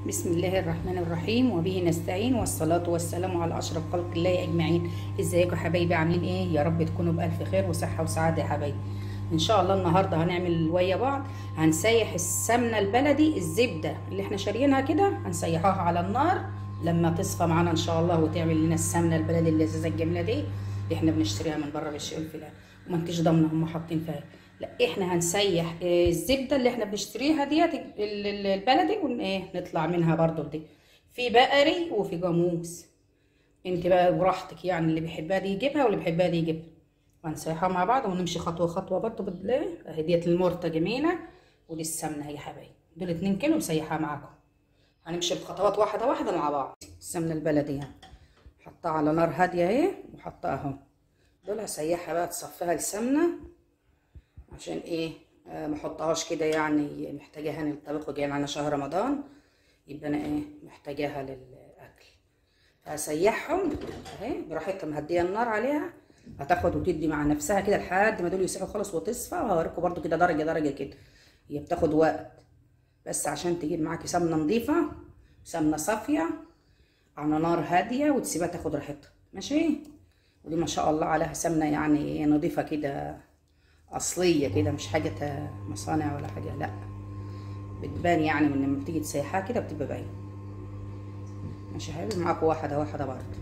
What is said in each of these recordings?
بسم الله الرحمن الرحيم وبه نستعين والصلاة والسلام على أشرف خلق الله أجمعين ازيكم يا حبايبي عاملين ايه يا رب تكونوا بألف خير وصحة وسعادة يا حبايبي ان شاء الله النهاردة هنعمل ويا بعض هنسيح السمنة البلدي الزبدة اللي احنا شاريينها كده هنسيحها على النار لما تصفى معانا ان شاء الله وتعمل لنا السمنة البلدي اللذيذة الجميلة دي اللي احنا بنشتريها من بره بالشيء الفلاني وما انتش ضامنة هم حاطين فيها لا احنا هنسيح آه، الزبده اللي احنا بنشتريها ديت ال- ال- البلدي ون ايه نطلع منها برضو دي في بقري وفي جاموس انت بقى براحتك يعني اللي بيحبها دي يجيبها واللي بيحبها دي يجيبها وهنسيحها مع بعض ونمشي خطوه خطوه برضو بالله اهي ديت المرته جميله ودي السمنه يا حبايبي دول 2 كيلو مسيحها معاكم هنمشي بخطوات واحده واحده مع بعض السمنه البلدي يعني حطها على نار هاديه اهي وحطها اهو دول هسيحها بقى تصفيها السمنه عشان ايه آه ما احطهاش كده يعني محتاجاها للطبخ وجاي على شهر رمضان يبقى انا ايه محتاجاها للاكل فهسيحهم اهي براحتها مهديه النار عليها هتاخد وتدي مع نفسها كده لحد ما دول يسيحوا خالص وتصفى وهوريكم برضو كده درجه درجه كده هي بتاخد وقت بس عشان تجيب معاكي سمنه نظيفه سمنه صافيه على نار هاديه وتسيبها تاخد راحتها ماشي ودي ما شاء الله عليها سمنه يعني نظيفه كده اصليه كده مش حاجه تا- مصانع ولا حاجه لا بتبان يعني من لما بتيجي تسيحها كده بتبقى باينه ماشي يا حبيبي معاكم واحده واحده برضه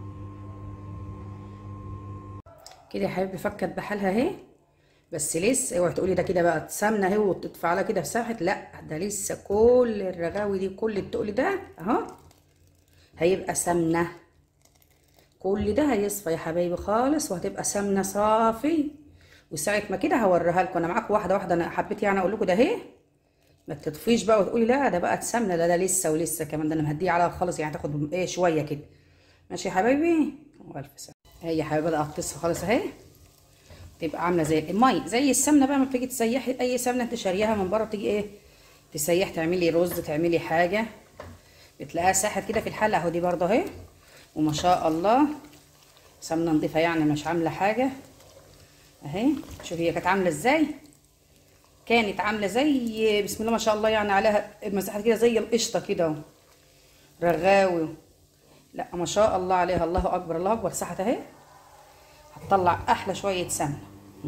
كده يا حبيبي فكت بحالها اهي بس لسه اوعي تقولي ده كده بقى سمنه اهي وتدفع لها كده ساحت لا ده لسه كل الرغاوي دي كل التقل ده اهو هيبقى سمنه كل ده هيصفى يا حبايبي خالص وهتبقى سمنه صافي وساعه ما كده هوريها لكم انا معاكم واحده واحده انا حبيت يعني اقول لكم ده اهي ما تطفيش بقى وتقولي لا ده بقت سمنه ده ده لسه ولسه كمان ده انا مهديه عليها خالص يعني تاخد ايه شويه كده ماشي يا حبايبي والف سلامه هي يا حبايبي بدات تصفى خالص اهي تبقى عامله زي المي زي السمنه بقى ما بتيجي تسيحي اي سمنه انت شارياها من بره تيجي ايه تسيح تعملي رز تعملي حاجه بتلاقيها ساحت كده في الحله اهو دي برضه اهي وما شاء الله سمنه نضيفه يعني مش عامله حاجه اهي شوفي هي كانت عامله ازاي كانت عامله زي بسم الله ما شاء الله يعني عليها مساحه كده زي القشطه كده اهو. رغاوي لا ما شاء الله عليها الله اكبر الله اكبر ساحت اهي هتطلع احلى شويه سمنه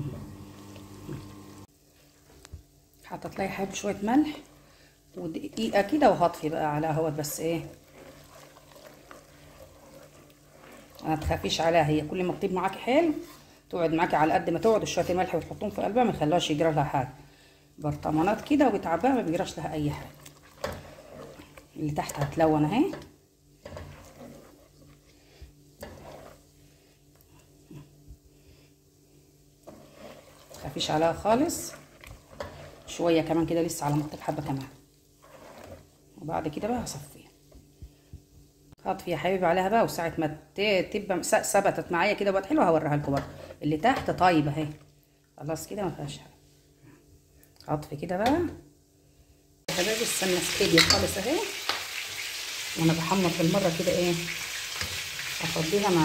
حطيت لها حبه شويه ملح ودقيقه كده وهطفي بقى على اهوت بس ايه ما تخافيش عليها هي كل ما بتطيب معاكي حلو تقعد معاكي على قد ما تقعد شويه الملح وتحطهم في قلبها ما يخلوهاش يجرى لها حاجه برطمانات كده وبتعباها ما بيجراش لها اي حاجه اللي تحت هتلون اهي متخافيش عليها خالص شويه كمان كده لسه على ما تطيب حبه كمان وبعد كده بقى هصفيها هطفي يا حبيبي عليها بقى وساعة ما ت- تبقى س- ثبتت معايا كده بقت حلوة هوريها لكم برضه اللي تحت طيبة اهي خلاص كده ما فيهاش حاجة هطفي كده بقى يا حبايبي السمنة استديت خالص اهي وانا بحمر في المرة كده ايه افضيها مع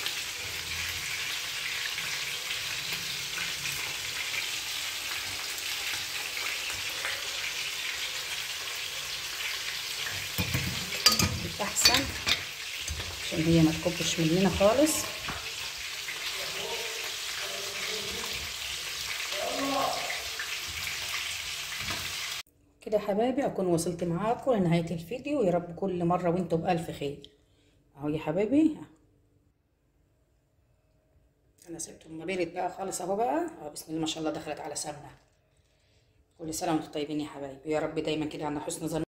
احسن عشان هي ما تكبش مننا خالص كده يا حبايبي اكون وصلت معاكم لنهايه الفيديو يا رب كل مره وانتم بالف خير اهو يا حبايبي انا سبتهم ما بارد بقى خالص اهو بقى اهو بسم الله ما شاء الله دخلت على سمنه كل سنه وانتم طيبين يا حبايبي يا رب دايما كده عند حسن ظن